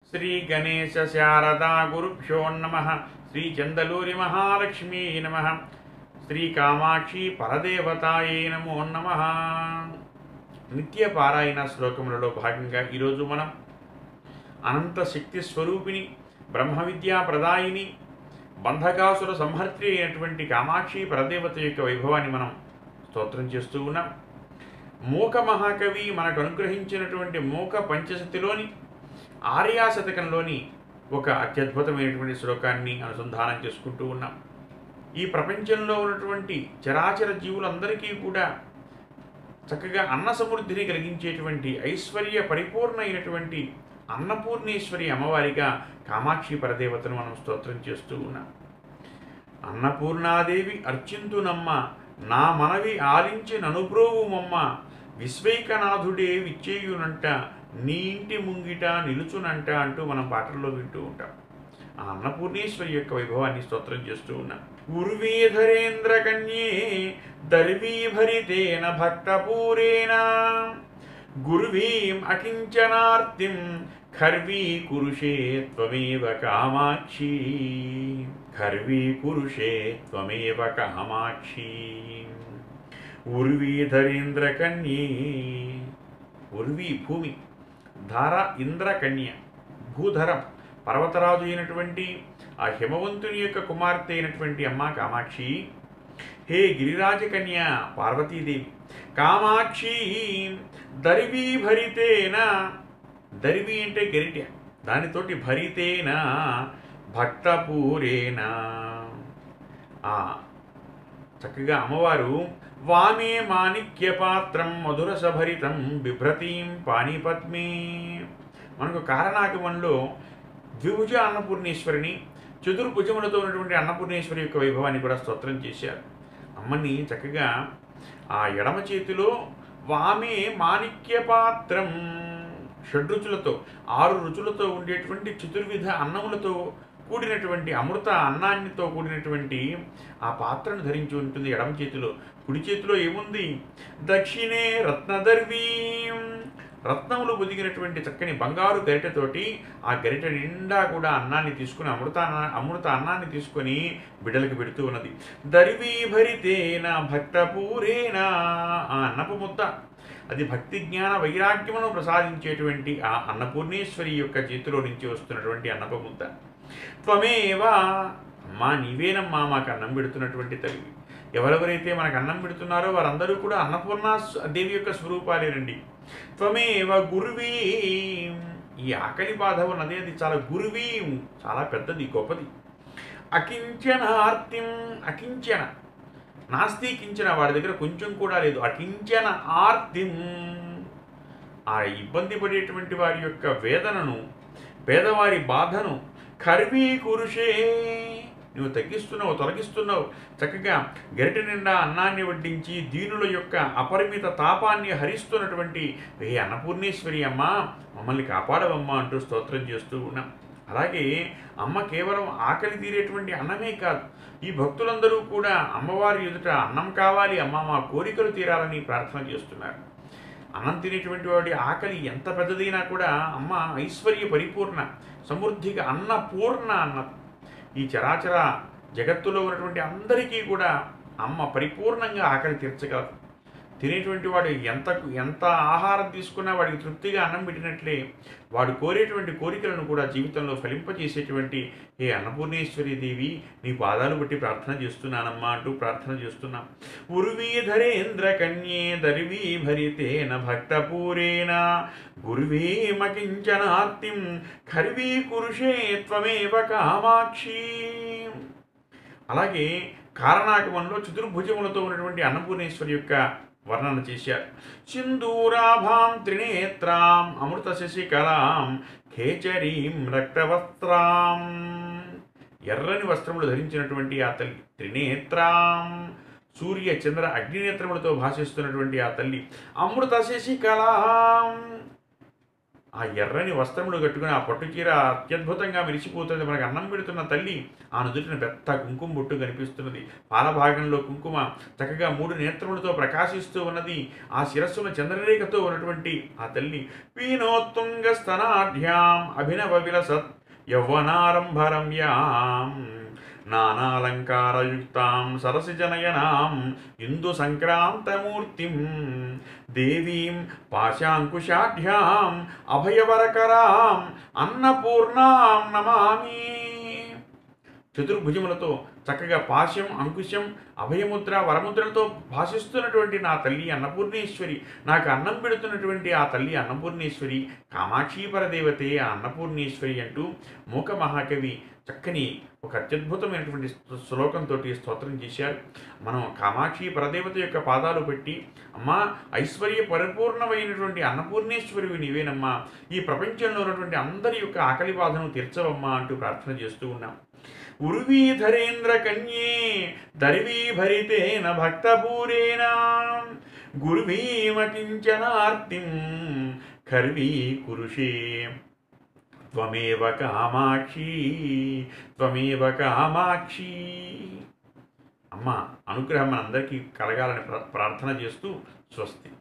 శ్రీ గణేశ శారదా గురుభ్యో నమ శ్రీ చందలూరి మహాలక్ష్మీ నమ శ్రీ కామాక్షి పరదేవతాయే నమో నమ నిత్య పారాయణ శ్లోకములలో భాగంగా ఈరోజు మనం అనంత శక్తి స్వరూపిణి బ్రహ్మ విద్యా ప్రదాయిని బంధకాసుర సంహర్త్రి అయినటువంటి కామాక్షి పరదేవత యొక్క వైభవాన్ని మనం స్తోత్రం చేస్తూ ఉన్నాం మూక మహాకవి మనకు అనుగ్రహించినటువంటి మూక పంచశతిలోని ఆర్యా శతకంలోని ఒక అత్యద్భుతమైనటువంటి శ్లోకాన్ని అనుసంధానం చేసుకుంటూ ఉన్నాం ఈ ప్రపంచంలో ఉన్నటువంటి చరాచర జీవులందరికీ కూడా చక్కగా అన్న సమృద్ధిని కలిగించేటువంటి ఐశ్వర్య పరిపూర్ణ అయినటువంటి అన్నపూర్ణేశ్వరి అమ్మవారిగా కామాక్షి పరదేవతను మనం స్తోత్రం చేస్తూ ఉన్నాం అన్నపూర్ణాదేవి అర్చింతునమ్మ నా మనవి ఆలించి ననుబ్రోవుమమ్మ విశ్వైకనాథుడే విచ్చేయునంట నీ ఇంటి ముంగిట నిలుచునంట అంటూ మనం పాటల్లో వింటూ ఉంటాం ఆ అన్నపూర్ణేశ్వరి యొక్క వైభవాన్ని స్తోత్రం చేస్తూ ఉన్నాం ఉర్వీధరేంద్ర కన్యే దర్వీభరితేన భక్తపూరేణ గురువీం అకించనార్తిం ఖర్వీ కురుషే త్వమేవ కామాక్షి ఖర్వీ కురుషే త్వమేవ కామాక్షి ఉర్వీధరేంద్ర కన్యే ఉర్వి భూమి ధార ఇంద్రకన్య భూధరం పర్వతరాజు అయినటువంటి ఆ హిమవంతుని యొక్క కుమార్తె అయినటువంటి అమ్మ కామాక్షి హే గిరిరాజ కన్య పార్వతీదేవి కామాక్షి దరివి భరితేన దరివి అంటే గరిటె దానితోటి భరితేన భక్తపూరేన ఆ చక్కగా అమ్మవారు వామే మాణిక్య పాత్రం మధుర సభరితం బిభ్రతీం పాణిపద్మే మనకు కారణాగమంలో ద్విభుజ అన్నపూర్ణేశ్వరిని చతుర్భుజములతో ఉన్నటువంటి అన్నపూర్ణేశ్వరి యొక్క వైభవాన్ని కూడా స్తోత్రం చేశారు అమ్మని చక్కగా ఆ ఎడమ చేతిలో వామే మాణిక్య పాత్రం షడ్రుచులతో ఆరు రుచులతో ఉండేటువంటి చతుర్విధ అన్నములతో కూడినటువంటి అమృత అన్నాన్నితో కూడినటువంటి ఆ పాత్రను ధరించి ఉంటుంది ఎడమ చేతిలో కుడి చేతిలో ఏముంది దక్షిణే రత్నదర్వీం రత్నములు పొదిగినటువంటి చక్కని బంగారు గరిటెతోటి ఆ గరిటె నిండా కూడా అన్నాన్ని తీసుకుని అమృత అన్న- అమృత అన్నాన్ని తీసుకొని బిడ్డలకు పెడుతూ ఉన్నది దరివీ భరితేన భక్తపూరేణ ఆ అన్నపు ముద్ద అది భక్తి జ్ఞాన వైరాగ్యమును ప్రసాదించేటువంటి ఆ అన్నపూర్ణేశ్వరి యొక్క చేతిలో నుంచి వస్తున్నటువంటి అన్నపు ముద్ద త్వమేవా అమ్మా నీవేనమ్మా మాకు అన్నం పెడుతున్నటువంటి తల్లి ఎవరెవరైతే మనకు అన్నం పెడుతున్నారో వారందరూ కూడా అన్నపూర్ణ స్వ- దేవి యొక్క స్వరూపాలేనండి త్వమేవ గురువీ ఈ ఆకలి బాధ ఉన్నది అది చాలా గురువీ చాలా పెద్దది గొప్పది అకించనార్తిం అకించన నాస్తి కించన వాడి దగ్గర కొంచెం కూడా లేదు అకించన ఆర్తిం ఆ ఇబ్బంది పడేటువంటి వారి యొక్క వేదనను పేదవారి బాధను కర్వీ కురుషే నువ్వు తగ్గిస్తున్నావు తొలగిస్తున్నావు చక్కగా గరిటె నిండా అన్నాన్ని వడ్డించి దీనుల యొక్క అపరిమిత తాపాన్ని హరిస్తున్నటువంటి ఏ అన్నపూర్ణేశ్వరి అమ్మ మమ్మల్ని కాపాడవమ్మా అంటూ స్తోత్రం చేస్తూ ఉన్నాం అలాగే అమ్మ కేవలం ఆకలి తీరేటువంటి అన్నమే కాదు ఈ భక్తులందరూ కూడా అమ్మవారి ఎదుట అన్నం కావాలి అమ్మ మా కోరికలు తీరాలని ప్రార్థన చేస్తున్నారు అన్నం తినేటువంటి వాడి ఆకలి ఎంత పెద్దదైనా కూడా అమ్మ ఐశ్వర్య పరిపూర్ణ సమృద్ధిగా అన్నపూర్ణ అన్నది ఈ చరాచర జగత్తులో ఉన్నటువంటి అందరికీ కూడా అమ్మ పరిపూర్ణంగా ఆకలి తీర్చగలదు తినేటువంటి వాడు ఎంత ఎంత ఆహారం తీసుకున్నా వాడికి తృప్తిగా అన్నం పెట్టినట్లే వాడు కోరేటువంటి కోరికలను కూడా జీవితంలో ఫలింపజేసేటువంటి ఏ అన్నపూర్ణేశ్వరి దేవి నీ పాదాలు బట్టి ప్రార్థన చేస్తున్నానమ్మా అంటూ ప్రార్థన చేస్తున్నాం ఉర్వీధరేంద్ర కన్యే దర్వీ భరితేన భక్తపూరేణ గురువేమకించనార్తిం ఖర్వీ కురుషే త్వమేవ కామాక్షి అలాగే కారణాగమంలో చతుర్భుజములతో ఉన్నటువంటి అన్నపూర్ణేశ్వరి యొక్క వర్ణన చేశారు సింధూరాభాం త్రినేత్రాం అమృత శశికలాం ఖేచరీం రక్తవస్త్రాం ఎర్రని వస్త్రములు ధరించినటువంటి ఆ తల్లి త్రినేత్రాం సూర్య చంద్ర అగ్నినేత్రములతో భాషిస్తున్నటువంటి ఆ తల్లి అమృత శశికలాం ఆ ఎర్రని వస్త్రములు కట్టుకుని ఆ పట్టు చీర అత్యద్భుతంగా మెరిసిపోతుంది మనకు అన్నం పెడుతున్న తల్లి ఆ నుదుటిన పెద్ద కుంకుమ బొట్టు కనిపిస్తున్నది పాలభాగంలో కుంకుమ చక్కగా మూడు నేత్రములతో ప్రకాశిస్తూ ఉన్నది ఆ శిరస్సున చంద్రరేఖతో ఉన్నటువంటి ఆ తల్లి పీనోత్తుంగ స్తనాఢ్యాం అభినవ విలసత్ యౌవనారంభరమ్యాం నానాలంకారయుక్తాం సరసిజనయనాం ఇందు సంక్రాంతమూర్తిం దేవీం పాశాంకుశాఢ్యాం అభయవరకరాం అన్నపూర్ణాం నమామి చతుర్భుజములతో చక్కగా పాశం అంకుశం అభయముద్ర వరముద్రలతో భాషిస్తున్నటువంటి నా తల్లి అన్నపూర్ణేశ్వరి నాకు అన్నం పెడుతున్నటువంటి ఆ తల్లి అన్నపూర్ణేశ్వరి కామాక్షీపరదేవతే ఆ అన్నపూర్ణేశ్వరి అంటూ మూక మహాకవి చక్కని ఒక అత్యద్భుతమైనటువంటి శ్లో- శ్లోకంతో స్తోత్రం చేశారు మనం కామాక్షి పరదేవత యొక్క పాదాలు పెట్టి అమ్మా ఐశ్వర్య పరిపూర్ణమైనటువంటి అన్నపూర్ణేశ్వరివి నీవేనమ్మా ఈ ప్రపంచంలో ఉన్నటువంటి అందరి యొక్క ఆకలి బాధను తీర్చవమ్మా అంటూ ప్రార్థన చేస్తూ ఉన్నాం ఉర్వీధరేంద్ర కన్యే దర్వీ భరితేన భక్తపూరేణ గురువీమకించనార్తిం ఖర్వీ కురుషే త్వమేవ కామాక్షి త్వమేవ కామాక్షి అమ్మ అనుగ్రహం మనందరికీ కలగాలని ప్ర- ప్రార్థన చేస్తూ స్వస్తి